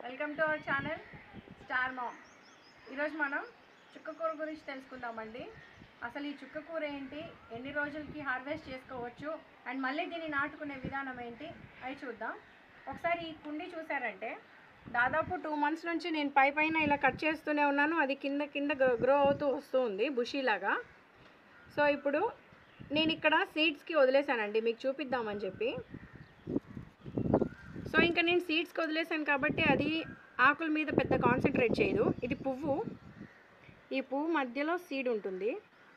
welcome to our channel star mom ఈరోజు మనం చుక్కకూర గురించి తెలుసుకుందామండి అసలు ఈ చుక్కకూర ఏంటి ఎన్ని రోజులకి హార్వెస్ట్ చేసుకోవచ్చు అండ్ మళ్ళీ దీన్ని నాటుకునే విధానం ఏంటి అవి చూద్దాం ఒకసారి ఈ కుండి చూసారంటే దాదాపు టూ మంత్స్ నుంచి నేను పై పైన ఇలా కట్ చేస్తూనే ఉన్నాను అది కింద కింద గ్రో అవుతూ వస్తూ ఉంది బుషీలాగా సో ఇప్పుడు నేను ఇక్కడ సీడ్స్కి వదిలేసానండి మీకు చూపిద్దామని చెప్పి సో ఇంకా నేను సీడ్స్కి వదిలేసాను కాబట్టి అది ఆకుల మీద పెద్ద కాన్సన్ట్రేట్ చేయదు ఇది పువ్వు ఈ పువ్వు మధ్యలో సీడ్ ఉంటుంది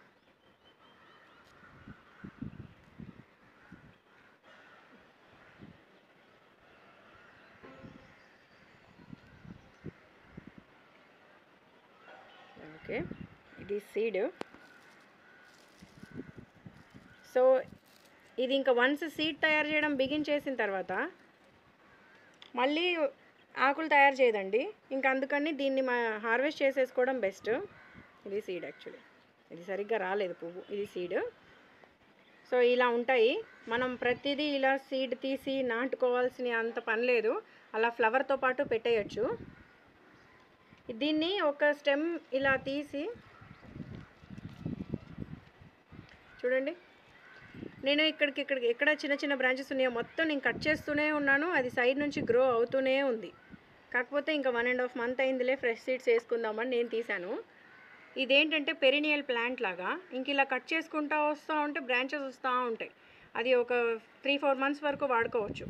ఓకే ఇది సీడ్ సో ఇది ఇంకా వన్స్ సీడ్ తయారు చేయడం బిగిన్ చేసిన తర్వాత మళ్ళీ ఆకులు తయారు చేయదండి ఇంకా అందుకని దీన్ని మా హార్వెస్ట్ చేసేసుకోవడం బెస్ట్ ఇది సీడ్ యాక్చువల్లీ ఇది సరిగ్గా రాలేదు పువ్వు ఇది సీడ్ సో ఇలా ఉంటాయి మనం ప్రతిదీ ఇలా సీడ్ తీసి నాటుకోవాల్సిన అంత పని లేదు అలా ఫ్లవర్తో పాటు పెట్టేయచ్చు దీన్ని ఒక స్టెమ్ ఇలా తీసి చూడండి నేను ఇక్కడికి ఇక్కడికి ఎక్కడ చిన్న చిన్న బ్రాంచెస్ ఉన్నాయో మొత్తం నేను కట్ చేస్తూనే ఉన్నాను అది సైడ్ నుంచి గ్రో అవుతూనే ఉంది కాకపోతే ఇంకా వన్ అండ్ హాఫ్ మంత్ అయిందిలే ఫ్రెష్ సీడ్స్ వేసుకుందామని నేను తీశాను ఇదేంటంటే పెరినియల్ ప్లాంట్ లాగా ఇంక ఇలా కట్ చేసుకుంటా వస్తూ ఉంటే బ్రాంచెస్ వస్తూ ఉంటాయి అది ఒక త్రీ ఫోర్ మంత్స్ వరకు వాడుకోవచ్చు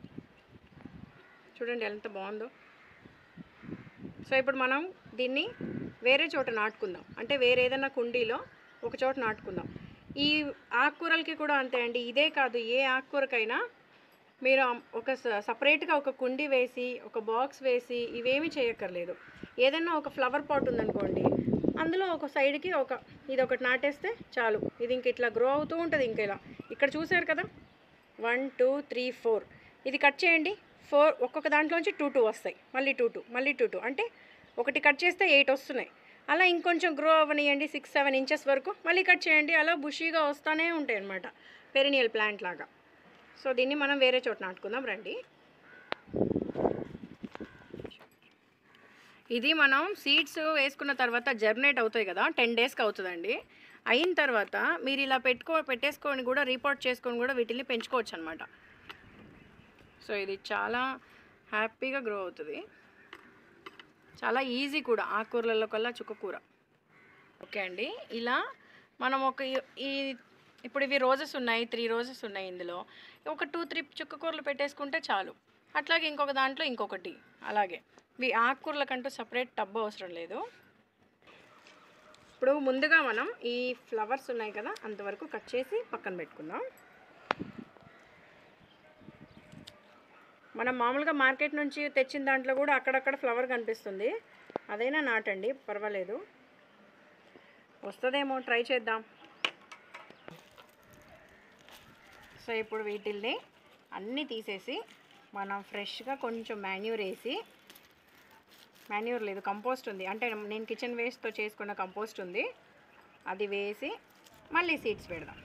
చూడండి ఎంత బాగుందో సో ఇప్పుడు మనం దీన్ని వేరే చోట నాటుకుందాం అంటే వేరే ఏదైనా కుండీలో ఒక చోట నాటుకుందాం ఈ ఆకుకూరలకి కూడా అంతే అండి ఇదే కాదు ఏ ఆకుకూరకైనా మీరు ఒక సపరేట్గా ఒక కుండీ వేసి ఒక బాక్స్ వేసి ఇవేమీ చేయక్కర్లేదు ఏదైనా ఒక ఫ్లవర్ పాట్ ఉందనుకోండి అందులో ఒక సైడ్కి ఒక ఇది ఒకటి నాటేస్తే చాలు ఇది ఇంక ఇట్లా గ్రో అవుతూ ఉంటుంది ఇంక ఇలా ఇక్కడ చూసారు కదా వన్ టూ త్రీ ఫోర్ ఇది కట్ చేయండి ఫోర్ ఒక్కొక్క దాంట్లోంచి టూ టూ వస్తాయి మళ్ళీ టూ టూ మళ్ళీ టూ టూ అంటే ఒకటి కట్ చేస్తే ఎయిట్ వస్తున్నాయి అలా ఇంకొంచెం గ్రో అవ్వనియండి సిక్స్ సెవెన్ ఇంచెస్ వరకు మళ్ళీ కట్ చేయండి అలా బుషీగా వస్తూనే ఉంటాయి అన్నమాట పెరినియల్ ప్లాంట్ లాగా సో దీన్ని మనం వేరే చోట నాటుకుందాం రండి ఇది మనం సీడ్స్ వేసుకున్న తర్వాత జర్మినేట్ అవుతాయి కదా టెన్ డేస్కి అవుతుందండి అయిన తర్వాత మీరు ఇలా పెట్టుకో పెట్టేసుకొని కూడా రిపోర్ట్ చేసుకొని కూడా వీటిని పెంచుకోవచ్చు అనమాట సో ఇది చాలా హ్యాపీగా గ్రో అవుతుంది చాలా ఈజీ కూడా ఆకుకూరలలో కల్లా చుక్కకూర ఓకే అండి ఇలా మనం ఒక ఈ- ఈ ఇప్పుడు ఇవి రోజెస్ ఉన్నాయి త్రీ రోజెస్ ఉన్నాయి ఇందులో ఒక టూ త్రీ చుక్కకూరలు పెట్టేసుకుంటే చాలు అట్లాగే ఇంకొక దాంట్లో ఇంకొకటి అలాగే ఇవి ఆకుకూరలకంటూ సపరేట్ టబ్ అవసరం లేదు ఇప్పుడు ముందుగా మనం ఈ ఫ్లవర్స్ ఉన్నాయి కదా అంతవరకు కట్ చేసి పక్కన పెట్టుకుందాం మనం మామూలుగా మార్కెట్ నుంచి తెచ్చిన దాంట్లో కూడా అక్కడక్కడ ఫ్లవర్ కనిపిస్తుంది అదైనా నాటండి పర్వాలేదు వస్తుందేమో ట్రై చేద్దాం సో ఇప్పుడు వీటిల్ని అన్నీ తీసేసి మనం ఫ్రెష్గా కొంచెం మాన్యూర్ వేసి మాన్యూర్ లేదు కంపోస్ట్ ఉంది అంటే నేను కిచెన్ వేస్ట్తో చేసుకున్న కంపోస్ట్ ఉంది అది వేసి మళ్ళీ సీడ్స్ పెడదాం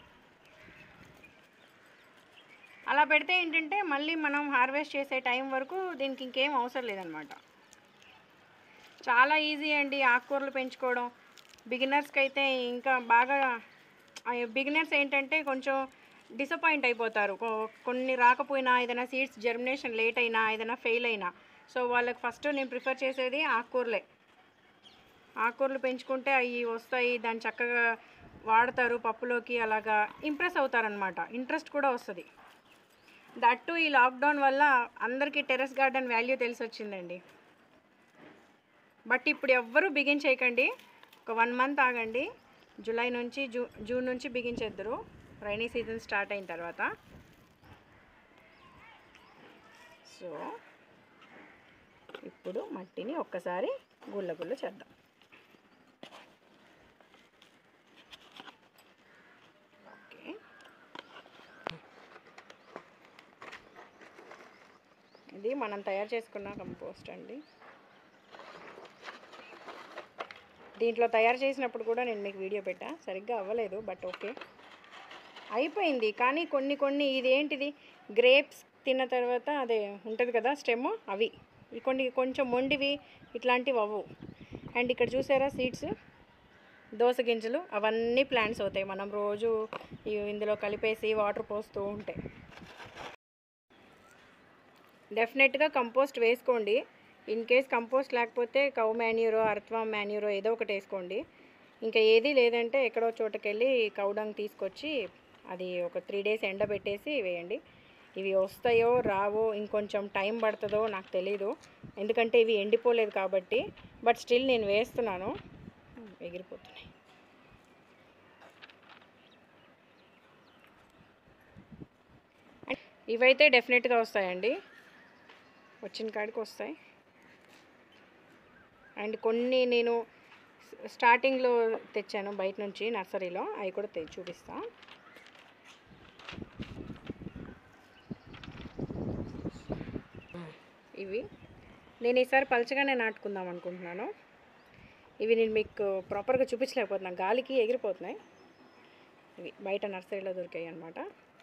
అలా పెడితే ఏంటంటే మళ్ళీ మనం హార్వెస్ట్ చేసే టైం వరకు దీనికి ఇంకేం అవసరం లేదనమాట చాలా ఈజీ అండి ఆకుకూరలు పెంచుకోవడం బిగినర్స్కి అయితే ఇంకా బాగా బిగినర్స్ ఏంటంటే కొంచెం డిసప్పాయింట్ అయిపోతారు కొ- కొన్ని రాకపోయినా ఏదైనా సీడ్స్ జర్మినేషన్ లేట్ అయినా ఏదైనా ఫెయిల్ అయినా సో వాళ్ళకి ఫస్ట్ నేను ప్రిఫర్ చేసేది ఆకుకూరలే ఆకుకూరలు పెంచుకుంటే అవి వస్తాయి దాన్ని చక్కగా వాడతారు పప్పులోకి అలాగా ఇంప్రెస్ అవుతారనమాట ఇంట్రెస్ట్ కూడా వస్తుంది దట్టు ఈ లాక్డౌన్ వల్ల అందరికీ టెర్రస్ గార్డెన్ వాల్యూ తెలిసి వచ్చిందండి బట్ ఇప్పుడు ఎవ్వరూ బిగిన్ చేయకండి ఒక వన్ మంత్ ఆగండి జూలై నుంచి జూ జూన్ నుంచి బిగిన్ చేద్దరు రైనీ సీజన్ స్టార్ట్ అయిన తర్వాత సో ఇప్పుడు మట్టిని ఒక్కసారి గుల్ల గుల్ల చేద్దాం ఓకే ఇది మనం తయారు చేసుకున్న కంపోస్ట్ అండి దీంట్లో తయారు చేసినప్పుడు కూడా నేను మీకు వీడియో పెట్టా సరిగ్గా అవ్వలేదు బట్ ఓకే అయిపోయింది కానీ కొన్ని కొన్ని ఇదేంటిది గ్రేప్స్ తిన్న తర్వాత అదే ఉంటుంది కదా స్టెమ్ అవి ఈ కొన్ని కొంచెం మొండివి ఇట్లాంటివి అవ్వు అండ్ ఇక్కడ చూసారా సీడ్స్ దోస గింజలు అవన్నీ ప్లాంట్స్ అవుతాయి మనం రోజు ఇ- ఇందులో కలిపేసి వాటర్ పోస్తూ ఉంటే డెఫినెట్గా కంపోస్ట్ వేసుకోండి ఇన్ కేస్ కంపోస్ట్ లేకపోతే కౌ మాన్యూరో అర్థవా మాన్యూరో ఏదో ఒకటి వేసుకోండి ఇంకా ఏది లేదంటే ఎక్కడో చోటకెళ్ళి కౌడంగ్ తీసుకొచ్చి అది ఒక త్రీ డేస్ ఎండబెట్టేసి వేయండి ఇవి వస్తాయో రావో ఇంకొంచెం టైం పడుతుందో నాకు తెలీదు ఎందుకంటే ఇవి ఎండిపోలేదు కాబట్టి బట్ స్టిల్ నేను వేస్తున్నాను ఎగిరిపోతున్నాయి ఇవైతే డెఫినెట్గా వస్తాయండి వచ్చిన కాడికి వస్తాయి అండ్ కొన్ని నేను స్టార్టింగ్లో తెచ్చాను బయట నుంచి నర్సరీలో అవి కూడా తె చూపిస్తా ఇవి నేను ఈసారి పలచగానే నాటుకుందాం అనుకుంటున్నాను ఇవి నేను మీకు ప్రాపర్గా చూపించలేకపోతున్నాను గాలికి ఎగిరిపోతున్నాయి ఇవి బయట నర్సరీలో దొరికాయి అన్నమాట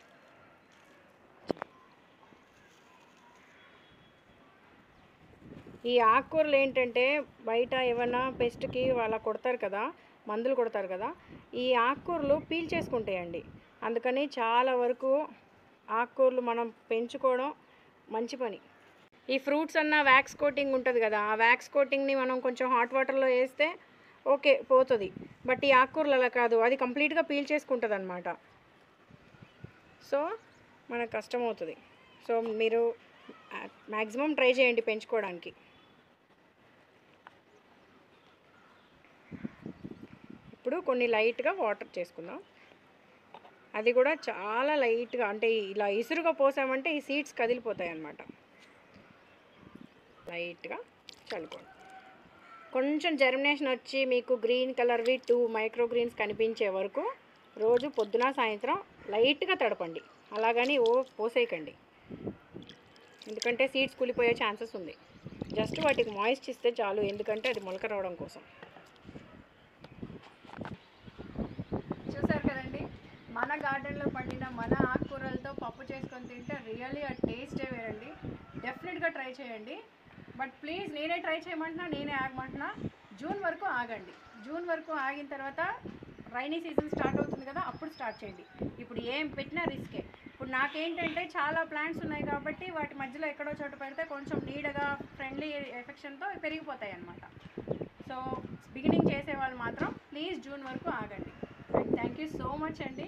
ఈ ఆకుకూరలు ఏంటంటే బయట ఏమన్నా పెస్ట్కి వాళ్ళ కొడతారు కదా మందులు కొడతారు కదా ఈ ఆకుకూరలు పీల్ చేసుకుంటాయండి అందుకని చాలా వరకు ఆకుకూరలు మనం పెంచుకోవడం మంచి పని ఈ ఫ్రూట్స్ అన్న వ్యాక్స్ కోటింగ్ ఉంటుంది కదా ఆ వ్యాక్స్ కోటింగ్ని మనం కొంచెం హాట్ వాటర్లో వేస్తే ఓకే పోతుంది బట్ ఈ ఆకుకూరలు అలా కాదు అది కంప్లీట్గా పీల్ చేసుకుంటుంది అనమాట సో మనకు కష్టం అవుతుంది సో మీరు మ్యాక్సిమం ట్రై చేయండి పెంచుకోవడానికి ఇప్పుడు కొన్ని లైట్గా వాటర్ చేసుకుందాం అది కూడా చాలా లైట్గా అంటే ఇలా ఇసురుగా పోసామంటే ఈ సీడ్స్ కదిలిపోతాయి అన్నమాట లైట్గా చల్లుకోండి కొంచెం జర్మినేషన్ వచ్చి మీకు గ్రీన్ కలర్వి టూ మైక్రో గ్రీన్స్ కనిపించే వరకు రోజు పొద్దున సాయంత్రం లైట్గా తడపండి అలాగని ఓ పోసేయకండి ఎందుకంటే సీడ్స్ కూలిపోయే ఛాన్సెస్ ఉంది జస్ట్ వాటికి మాయిస్ట్ ఇస్తే చాలు ఎందుకంటే అది మొలక రావడం కోసం చూసారు కదండి మన గార్డెన్లో పండిన మన ఆకుకూరలతో పప్పు చేసుకొని తింటే రియల్లీ ఆ టేస్టే వేరండి డెఫినెట్గా ట్రై చేయండి బట్ ప్లీజ్ నేనే ట్రై చేయమంటున్నా నేనే ఆగమంటున్నా జూన్ వరకు ఆగండి జూన్ వరకు ఆగిన తర్వాత రైనీ సీజన్ స్టార్ట్ అవుతుంది కదా అప్పుడు స్టార్ట్ చేయండి ఇప్పుడు ఏం పెట్టినా రిస్కే ఇప్పుడు నాకేంటంటే చాలా ప్లాంట్స్ ఉన్నాయి కాబట్టి వాటి మధ్యలో ఎక్కడో చోట పెడితే కొంచెం నీడగా ఫ్రెండ్లీ ఎఫెక్షన్తో పెరిగిపోతాయి అన్నమాట సో బిగినింగ్ చేసే వాళ్ళు మాత్రం ప్లీజ్ జూన్ వరకు ఆగండి and thank you so much అండి